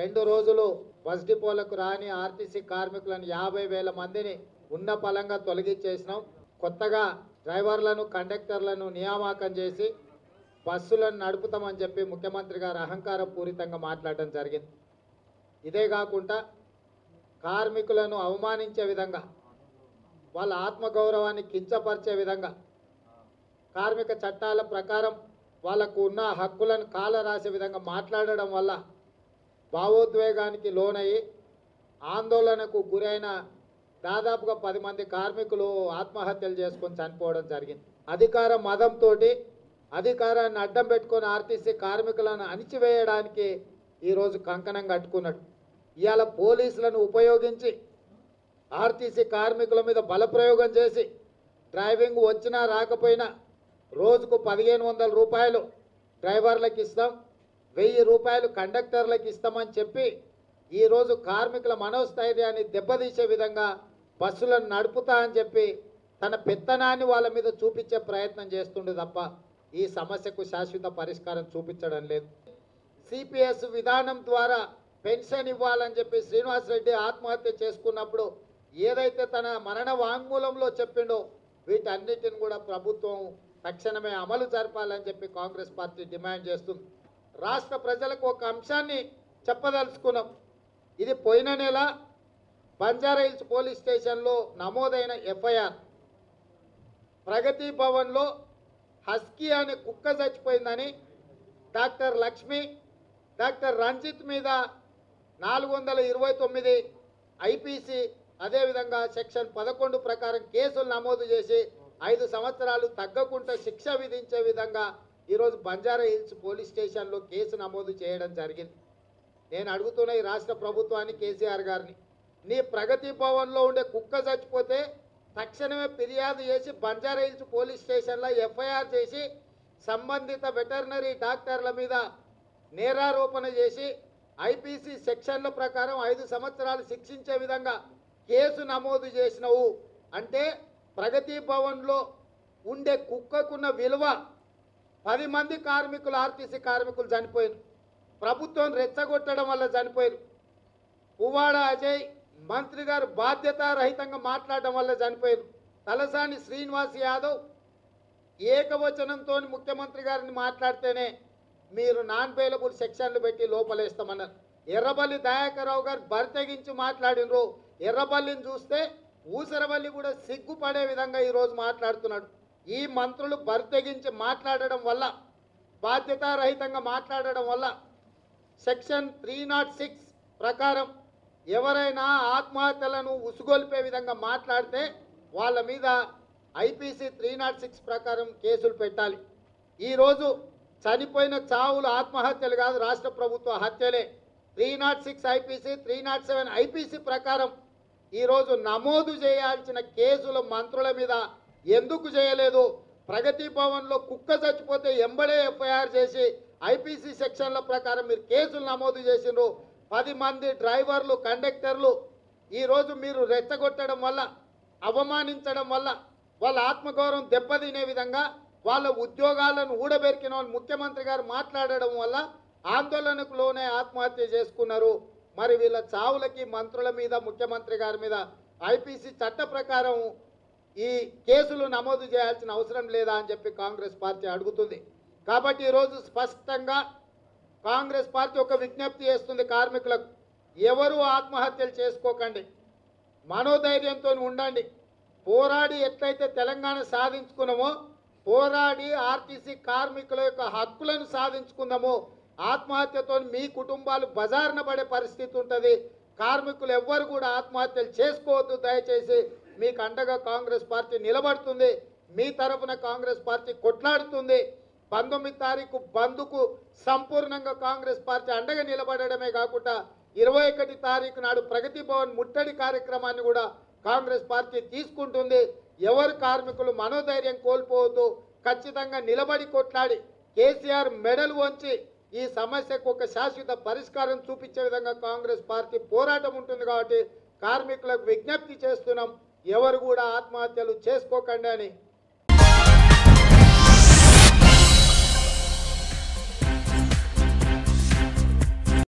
రెండు రోజులు బస్ డిపోలకు రాని ఆర్టీసీ కార్మికులను యాభై వేల మందిని ఉన్న పలంగా తొలగించేసినాం కొత్తగా డ్రైవర్లను కండక్టర్లను నియామకం చేసి బస్సులను నడుపుతామని చెప్పి ముఖ్యమంత్రి గారు అహంకార పూరితంగా మాట్లాడడం జరిగింది ఇదే కాకుండా కార్మికులను అవమానించే విధంగా వాళ్ళ ఆత్మగౌరవాన్ని కించపరిచే విధంగా కార్మిక చట్టాల ప్రకారం వాళ్ళకు ఉన్న హక్కులను కాల రాసే విధంగా మాట్లాడడం వల్ల భావోద్వేగానికి లోనయ్యి ఆందోళనకు గురైన దాదాపుగా పది మంది కార్మికులు ఆత్మహత్యలు చేసుకొని చనిపోవడం జరిగింది అధికార మదంతో అధికారాన్ని అడ్డం పెట్టుకొని ఆర్టీసీ కార్మికులను అణిచివేయడానికి ఈరోజు కంకణం కట్టుకున్నాడు ఇవాళ పోలీసులను ఉపయోగించి ఆర్టీసీ కార్మికుల మీద బలప్రయోగం చేసి డ్రైవింగ్ వచ్చినా రాకపోయినా రోజుకు పదిహేను వందల రూపాయలు డ్రైవర్లకు ఇస్తాం వెయ్యి రూపాయలు కండక్టర్లకు ఇస్తామని చెప్పి ఈరోజు కార్మికుల మనోస్థైర్యాన్ని దెబ్బతీసే విధంగా బస్సులను నడుపుతా అని చెప్పి తన పెత్తనాన్ని వాళ్ళ మీద చూపించే ప్రయత్నం చేస్తుండే తప్ప ఈ సమస్యకు శాశ్వత పరిష్కారం చూపించడం లేదు సిపిఎస్ విధానం ద్వారా పెన్షన్ ఇవ్వాలని చెప్పి శ్రీనివాస్ రెడ్డి ఆత్మహత్య చేసుకున్నప్పుడు ఏదైతే తన మరణ వాంగ్మూలంలో చెప్పిండో వీటన్నిటిని కూడా ప్రభుత్వం తక్షణమే అమలు జరపాలని చెప్పి కాంగ్రెస్ పార్టీ డిమాండ్ చేస్తుంది రాష్ట్ర ప్రజలకు ఒక అంశాన్ని చెప్పదలుచుకున్నాం ఇది పోయిన నెల బంజారా హిల్స్ పోలీస్ స్టేషన్లో నమోదైన ఎఫ్ఐఆర్ ప్రగతి భవన్లో హస్కీ అనే కుక్క చచ్చిపోయిందని డాక్టర్ లక్ష్మి డాక్టర్ రంజిత్ మీద నాలుగు వందల ఇరవై తొమ్మిది ఐపీసీ అదేవిధంగా సెక్షన్ పదకొండు ప్రకారం కేసులు నమోదు చేసి ఐదు సంవత్సరాలు తగ్గకుండా శిక్ష విధించే విధంగా ఈరోజు బంజారా హిల్స్ పోలీస్ స్టేషన్లో కేసు నమోదు చేయడం జరిగింది నేను అడుగుతున్న ఈ రాష్ట్ర ప్రభుత్వాన్ని కేసీఆర్ గారిని నీ ప్రగతి భవన్లో ఉండే కుక్క చచ్చిపోతే తక్షణమే ఫిర్యాదు చేసి బంజారా హిల్స్ పోలీస్ స్టేషన్లో ఎఫ్ఐఆర్ చేసి సంబంధిత వెటర్నరీ డాక్టర్ల మీద నేరారోపణ చేసి ఐపీసీ సెక్షన్ల ప్రకారం ఐదు సంవత్సరాలు శిక్షించే విధంగా కేసు నమోదు చేసినవు అంటే ప్రగతి భవన్లో ఉండే కుక్కకున్న విలువ పది మంది కార్మికులు ఆర్టీసీ కార్మికులు చనిపోయారు ప్రభుత్వం రెచ్చగొట్టడం వల్ల చనిపోయారు పువ్వాడ అజయ్ మంత్రి గారు బాధ్యతారహితంగా మాట్లాడడం వల్ల చనిపోయారు తలసాని శ్రీనివాస్ యాదవ్ ఏకవచనంతో ముఖ్యమంత్రి గారిని మాట్లాడితేనే మీరు నాన్ బెయిలబుల్ సెక్షన్లు పెట్టి లోపలేస్తామన్నారు ఎర్రబల్లి దయాకర్రావు గారు బరితెగించి మాట్లాడినరు ఎర్రబల్లిని చూస్తే ఊసరబల్లి కూడా సిగ్గుపడే విధంగా ఈరోజు మాట్లాడుతున్నాడు ఈ మంత్రులు బరితెగించి మాట్లాడడం వల్ల బాధ్యతారహితంగా మాట్లాడడం వల్ల సెక్షన్ త్రీ నాట్ సిక్స్ ప్రకారం ఎవరైనా ఆత్మహత్యలను ఉసుగొల్పే విధంగా మాట్లాడితే వాళ్ళ మీద ఐపీసీ త్రీ నాట్ సిక్స్ ప్రకారం కేసులు పెట్టాలి ఈరోజు చనిపోయిన చావులు ఆత్మహత్యలు కాదు రాష్ట్ర ప్రభుత్వ హత్యలే three nought six IPC three nought seven IPC ప్రకారం ఈరోజు నమోదు చేయాల్సిన కేసులు మంత్రుల మీద ఎందుకు చేయలేదు ప్రగతి భవన్లో కుక్క చచ్చిపోతే ఎంబడే ఎఫ్ఐఆర్ చేసి ఐపీసీ సెక్షన్ల ప్రకారం మీరు కేసులు నమోదు చేసిండ్రు పది మంది డ్రైవర్లు కండక్టర్లు ఈరోజు మీరు రెచ్చగొట్టడం వల్ల అవమానించడం వల్ల వాళ్ళ ఆత్మగౌరవం దెబ్బతినే విధంగా వాళ్ళ ఉద్యోగాలను ఊడబెరికిన వాళ్ళు ముఖ్యమంత్రి గారు మాట్లాడడం వల్ల ఆందోళనకు లోనే ఆత్మహత్య చేసుకున్నారు మరి వీళ్ళ చావులకి మంత్రుల మీద ముఖ్యమంత్రి గారి మీద ఐపీసీ చట్ట ప్రకారం ఈ కేసులు నమోదు చేయాల్సిన అవసరం లేదా అని చెప్పి కాంగ్రెస్ పార్టీ అడుగుతుంది కాబట్టి ఈరోజు స్పష్టంగా కాంగ్రెస్ పార్టీ ఒక విజ్ఞప్తి చేస్తుంది కార్మికులకు ఎవరు ఆత్మహత్యలు చేసుకోకండి మనోధైర్యంతో ఉండండి పోరాడి ఎట్లయితే తెలంగాణ సాధించుకున్నామో పోరాడి ఆర్టీసీ కార్మికుల యొక్క హక్కులను సాధించుకుందామో ఆత్మహత్యతో మీ కుటుంబాలు బజారున పడే పరిస్థితి ఉంటుంది కార్మికులు ఎవ్వరు కూడా ఆత్మహత్యలు చేసుకోవద్దు దయచేసి మీకు అండగా కాంగ్రెస్ పార్టీ నిలబడుతుంది మీ తరఫున కాంగ్రెస్ పార్టీ కొట్లాడుతుంది పంతొమ్మిది తారీఖు బంద్కు సంపూర్ణంగా కాంగ్రెస్ పార్టీ అండగా నిలబడడమే కాకుండా ఇరవై ఒకటి తారీఖు నాడు ప్రగతి భవన్ ముట్టడి కార్యక్రమాన్ని కూడా కాంగ్రెస్ పార్టీ తీసుకుంటుంది ఎవరు కార్మికులు మనోధైర్యం కోల్పోవద్దు ఖచ్చితంగా నిలబడి కొట్లాడి కేసీఆర్ మెడలు వంచి ఈ సమస్యకు ఒక శాశ్వత పరిష్కారం చూపించే విధంగా కాంగ్రెస్ పార్టీ పోరాటం ఉంటుంది కాబట్టి కార్మికులకు విజ్ఞప్తి చేస్తున్నాం ఎవరు కూడా ఆత్మహత్యలు చేసుకోకండి అని